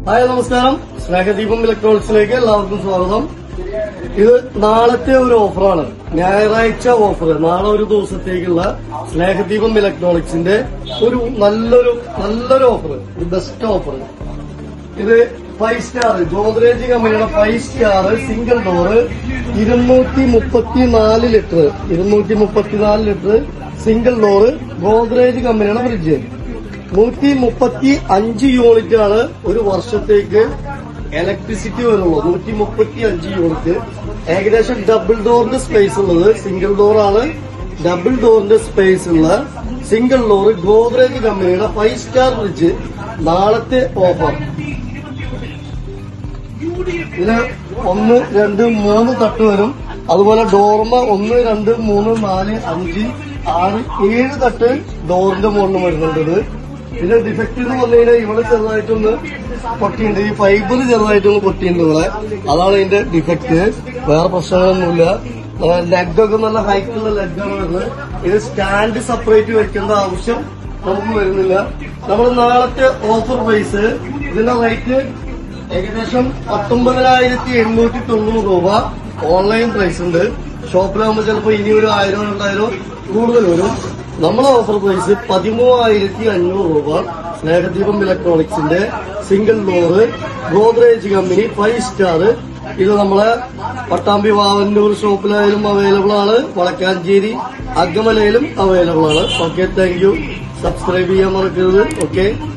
hi നമസ്കാരം സ്നേഹദീപം ഇലക്ട്രോണിക്സിലേക്ക് എല്ലാവർക്കും സ്വാഗതം ഇത് നാളത്തെ ഒരു ഓഫറാണ് ഞായറാഴ്ച ഓഫർ നാളെ ഒരു ദിവസത്തേക്കുള്ള സ്നേഹദീപം ഇലക്ട്രോണിക്സിന്റെ ഒരു നല്ലൊരു നല്ലൊരു ഓഫർ ഒരു ബെസ്റ്റ് ഓഫർ ഇത് ഫൈവ് സ്റ്റാർ ഗോദ്രേജ് കമ്പനിയുടെ ഫൈവ് സ്റ്റാർ സിംഗിൾ ഡോറ് ഇരുന്നൂറ്റി മുപ്പത്തിനാല് ലിറ്റർ ഇരുന്നൂറ്റി മുപ്പത്തിനാല് ലിറ്റർ സിംഗിൾ ഡോറ് ഗോദ്രേജ് കമ്പനിയുടെ ഫ്രിഡ്ജ് നൂറ്റി മുപ്പത്തി അഞ്ച് യൂണിറ്റ് ആണ് ഒരു വർഷത്തേക്ക് ഇലക്ട്രിസിറ്റി വരുള്ളൂ നൂറ്റി മുപ്പത്തി അഞ്ച് യൂണിറ്റ് ഏകദേശം ഡബിൾ ഡോറിന്റെ സ്പേസ് ഉള്ളത് സിംഗിൾ ഡോർ ആണ് ഡബിൾ ഡോറിന്റെ സ്പേസ് ഉള്ള സിംഗിൾ ഡോർ ഗോദ്രേജ് കമ്പനിയുടെ ഫൈവ് സ്റ്റാർ ഫ്രിഡ്ജ് നാളത്തെ ഓഫർ ഇതില് ഒന്ന് രണ്ട് മൂന്ന് തട്ട് വരും അതുപോലെ ഡോർമ ഒന്ന് രണ്ട് മൂന്ന് നാല് അഞ്ച് ആറ് ഏഴ് തട്ട് ഡോറിന്റെ മുകളിൽ വരുന്നുണ്ട് ഇത് ഇതിന്റെ ഡിഫക്റ്റ് എന്ന് പറഞ്ഞു കഴിഞ്ഞാൽ ഇവിടെ ചെറുതായിട്ടൊന്ന് പൊട്ടിയുണ്ട് ഈ ഫൈബർ ചെറുതായിട്ടൊന്ന് പൊട്ടിയുണ്ട് ഇവിടെ അതാണ് ഇതിന്റെ ഡിഫക്റ്റ് വേറെ പ്രശ്നങ്ങളൊന്നുമില്ല ലെഗൊക്കെ നല്ല ഹൈറ്റുള്ള ലെഗാണ് വരുന്നത് ഇത് സ്റ്റാൻഡ് സെപ്പറേറ്റ് വെക്കേണ്ട ആവശ്യം നമുക്ക് വരുന്നില്ല നമ്മൾ നാളത്തെ ഓഫർ പ്രൈസ് ഇതിന്റെ റേറ്റ് ഏകദേശം പത്തൊമ്പതിനായിരത്തി എണ്ണൂറ്റി തൊണ്ണൂറ് രൂപ ഓൺലൈൻ പ്രൈസ് ഉണ്ട് ഷോപ്പിലാകുമ്പോൾ ചിലപ്പോൾ ഇനി ഒരു ആയിരം രണ്ടായിരം കൂടുതൽ വരും നമ്മളെ ഓഫർ പ്രൈസ് പതിമൂവായിരത്തി അഞ്ഞൂറ് രൂപ സ്നേഹദീപം ഇലക്ട്രോണിക്സിന്റെ single door Godrej company five star ഇത് നമ്മളെ പട്ടാമ്പി വാവന്നൂർ ഷോപ്പിലായാലും അവൈലബിൾ ആണ് വളക്കാഞ്ചേരി അഗമലയിലും അവൈലബിൾ ആണ് ഓക്കെ താങ്ക് യു സബ്സ്ക്രൈബ് ചെയ്യാൻ മറക്കരുത് ഓക്കെ